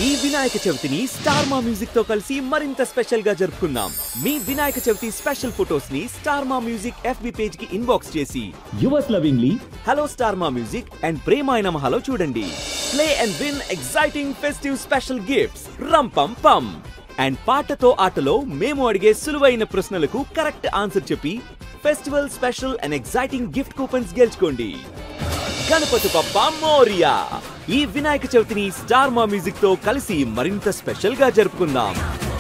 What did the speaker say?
ఈ వినాయక చవితిని Star Maa music తో కలిసి మరింత స్పెషల్ గా జరుపుకుందాం మీ వినాయక చవితి స్పెషల్ ఫొటోస్ ని Star Maa music FB page కి ఇన్బాక్స్ చేసి yours lovingly hello Star Maa music and ప్రేమాయణ మహాలో చూడండి play and win exciting festive special gifts రం పం పం అండ్ పాటతో ఆటలో మేము అడిగే సులువైన ప్రశ్నలకు కరెక్ట్ ఆన్సర్ చెప్పి festival special and exciting gift coupons గెలుచుకోండి గణపతి బప్ప మోరియా ఈ వినాయక చవితిని స్టార్ మా మ్యూజిక్ తో కలిసి మరింత స్పెషల్ గా జరుపుకుందాం